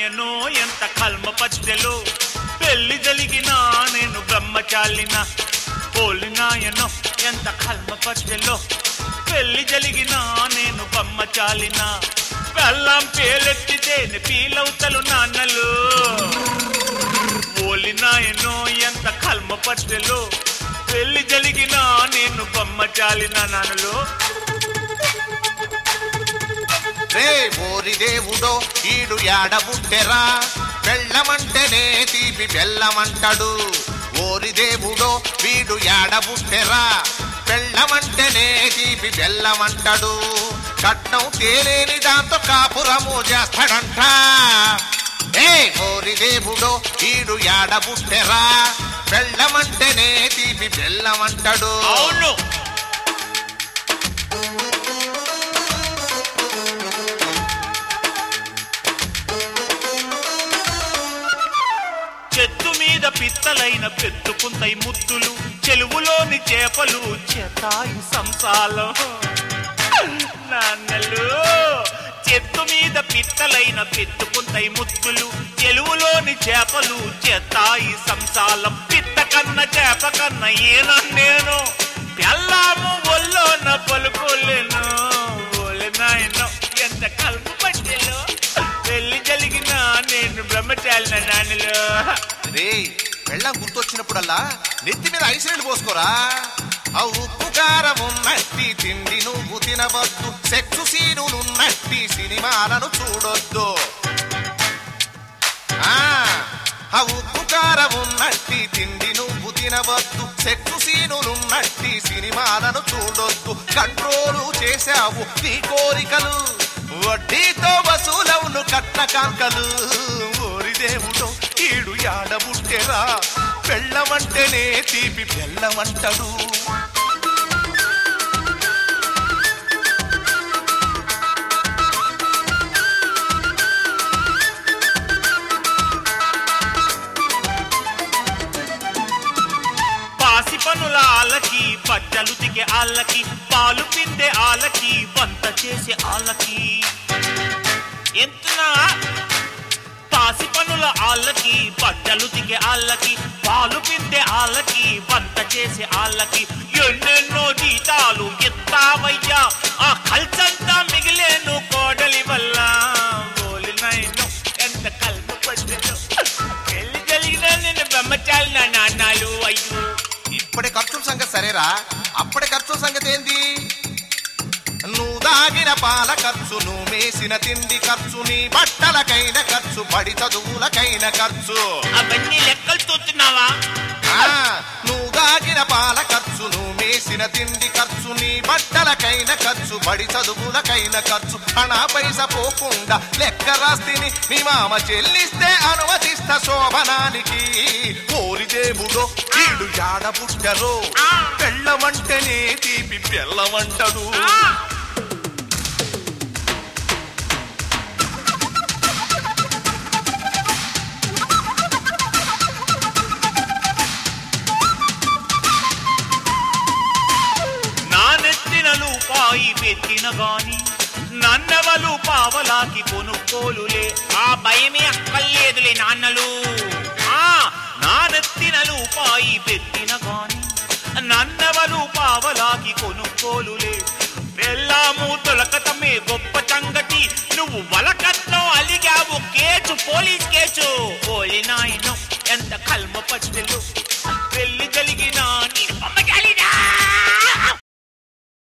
నాయనో ఎంత కల్మ పచ్చలో పెళ్లి జరిగినా నేను బ్రహ్మచాలిన పోలి నాయనో ఎంత కల్మ పచ్చలో పెళ్లి జరిగినా నేను బ్రహ్మచాలిన బెల్లం పేలెత్తితేనే పీలవుతలు నాన్నలు ఓలి నాయనో ఎంత కల్మ పచ్చలో పెళ్లి జరిగినా నేను బ్రహ్మచాలిన నాన్నలు రే ఓరి దేవుడో ఈడు యాడబుట్టెరా బెల్లమంటేనే తీపి బెల్లమంటాడు ఓరి దేవుడో వీడు యాడబుట్టెరా బెల్లమంటేనే తీపి బెల్లమంటాడు కట్నం తేలేని దాంతో కాపురము చేస్తాడంట ఏ ఓరి దేవుడో ఈడు యాడబుట్టెరా బెల్లమంటేనే తీపి బెల్లమంటాడు అవును చెట్టు మీద పిత్తలైన పెట్టుకుంటాయి ముద్దులు చెలువులోని చేపలు చేతాయి సంసాలం నాన్నలు చెట్టు మీద పిత్తలైన పెట్టుకుంటాయి ముద్దులు చెలువులోని చేపలు చేతాయి సంసాలం పిత్త కన్న చేప కన్న ఏనా నేను పెళ్ళాము ఒళ్ళోన పలుకోలేను ఓలే నాయనో ఎంత కలుపు పట్టెలో పెళ్లి జరిగిన నేను బ్రహ్మచారిన నాన్నలు రే వెళ్ళం గుర్తొచ్చినప్పుడల్లా నెత్తి మీద ఐస్ నీళ్ళు పోసుకోరా ఆ ఉప్పు కారం ఉన్నట్టి తిండి నువ్వు తినవద్దు సెక్సు సీనులున్నట్టి సినిమాలను చూడొద్దు ఆ ఆ ఉప్పు కారం ఉన్నట్టి తిండి నువ్వు తినవద్దు సెక్సు సీనులున్నట్టి సినిమాలను చూడొద్దు కంట్రోలు చేశావు నీ కోరికలు వడ్డీతో వసూలవును కట్న కాంకలు ఓరి దేవుడో కీడు యాడబుట్టెరా బెల్లమంటేనే తీపి బెల్లమంటడు పాసి పనుల ఆలకి బట్టలు దిగే ఆళ్ళకి పాలు పిండే ఆళ్ళకి వంట చేసే ఆళ్ళకి ఎంతున్నా పాసి పనుల ఆళ్ళకి బట్టలు దిగే ఆళ్ళకి పాలు పిండే ఆళ్ళకి వంట చేసే ఆళ్ళకి ఎన్నెన్నో జీతాలు ఎత్తావయ్యా ఆ కల్చంతా మిగిలేను కోడలి వల్ల ఓలినైను ఎంత కల్పు పడ్డను పెళ్లి జరిగిన నేను బ్రహ్మచారి నా నాన్నాలు అయ్యో ఇప్పటి ఖర్చుల సంగతి సరేరా అప్పటి ఖర్చుల సంగతి ఏంది నువ్వు దాగిన పాల ఖర్చు నువ్వు మేసిన తిండి ఖర్చు నీ బట్టలకైన ఖర్చు బడి చదువులకైన ఖర్చు అవన్నీ లెక్కలు చూస్తున్నావా ఆ, నువ్వు దాగిన పాల ఖర్చు నువ్వు మేసిన తిండి ఖర్చు నీ బట్టలకైన ఖర్చు బడి చదువులకైన ఖర్చు హణ పైస పోకుండా లెక్క రాస్తిని నీ మామ చెల్లిస్తే అనుమతిస్త శోభనానికి ఓరి దేవుడో కీడు యాడబుట్టరో బెల్లమంటేనే తీపి బెల్లమంటడు నా నెత్తిన రూపాయి పెట్టిన గాని నన్నవలు పావలాకి కొనుక్కోలులే ఆ భయమే అక్కర్లేదులే నాన్నలు ఆ నా నెత్తిన రూపాయి పెట్టిన గాని నన్నవలు పావలాకి కొనుక్కోలులే వెళ్ళాము తొలకతమే గొప్ప సంగతి నువ్వు వలకట్నం అలిగావు కేసు పోలీస్ కేసు పోలి నాయను ఎంత కల్మ